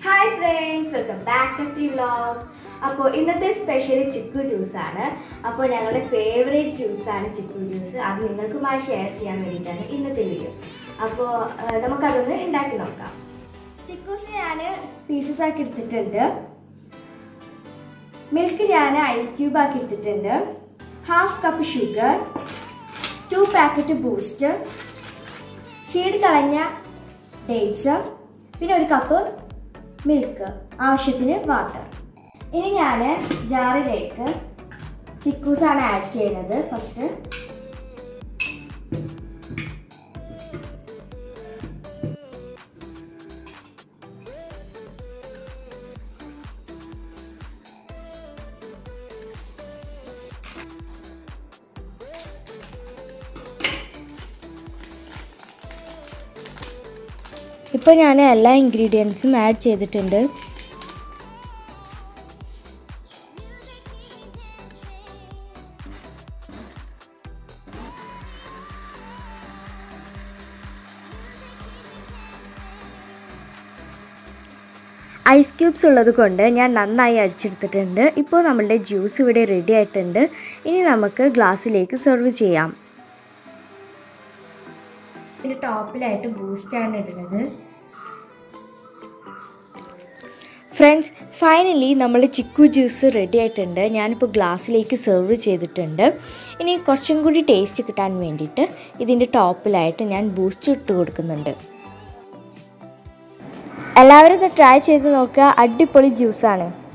hi friends welcome back to the vlog അപ്പോൾ ഇന്നത്തെ special chikoo ജ്യൂസാണ് അപ്പോൾ ഞങ്ങളുടെ ഫേവറേറ്റ് ജ്യൂസാണ് ചിക്കു ജ്യൂസ് അത് നിങ്ങൾക്കുമായി ഷെയർ ചെയ്യാൻ വേണ്ടിയിട്ടാണ് ഇന്നത്തെ വീഡിയോ അപ്പോൾ നമുക്കതൊന്ന് ഉണ്ടാക്കി നോക്കാം ചിക്കൂസ് ഞാൻ പീസസ് ആക്കി എടുത്തിട്ടുണ്ട് മിൽക്ക് ഞാൻ ഐസ് ക്യൂബ് ആക്കി എടുത്തിട്ടുണ്ട് half cup sugar two packet Boost seed കളഞ്ഞ ഡേറ്റ്സ് പിന്നെ ഒരു കപ്പ് മിൽക്ക് ആവശ്യത്തിന് വാട്ടർ ഇനി ഞാൻ ജാറിലേക്ക് ചിക്കൂസാണ് ആഡ് ചെയ്യുന്നത് ഫസ്റ്റ് ഇപ്പോൾ ഞാൻ എല്ലാ ഇൻഗ്രീഡിയൻസും ആഡ് ചെയ്തിട്ടുണ്ട് ഐസ് ക്യൂബ്സ് ഉള്ളത് കൊണ്ട് ഞാൻ നന്നായി അടിച്ചെടുത്തിട്ടുണ്ട് ഇപ്പോൾ നമ്മളുടെ ജ്യൂസ് ഇവിടെ റെഡി ആയിട്ടുണ്ട് ഇനി നമുക്ക് ഗ്ലാസ്സിലേക്ക് സെർവ് ചെയ്യാം ഇതിൻ്റെ ടോപ്പിലായിട്ട് ബൂസ്റ്റാണ് ഇടുന്നത് ഫ്രണ്ട്സ് ഫൈനലി നമ്മൾ ചിക്കു ജ്യൂസ് റെഡി ആയിട്ടുണ്ട് ഞാനിപ്പോൾ ഗ്ലാസ്സിലേക്ക് സെർവ് ചെയ്തിട്ടുണ്ട് ഇനി കുറച്ചും കൂടി ടേസ്റ്റ് കിട്ടാൻ വേണ്ടിയിട്ട് ഇതിൻ്റെ ടോപ്പിലായിട്ട് ഞാൻ ബൂസ്റ്റ് ഇട്ട് കൊടുക്കുന്നുണ്ട് എല്ലാവരും ഇത് ട്രൈ ചെയ്ത് നോക്കുക അടിപൊളി ജ്യൂസാണ്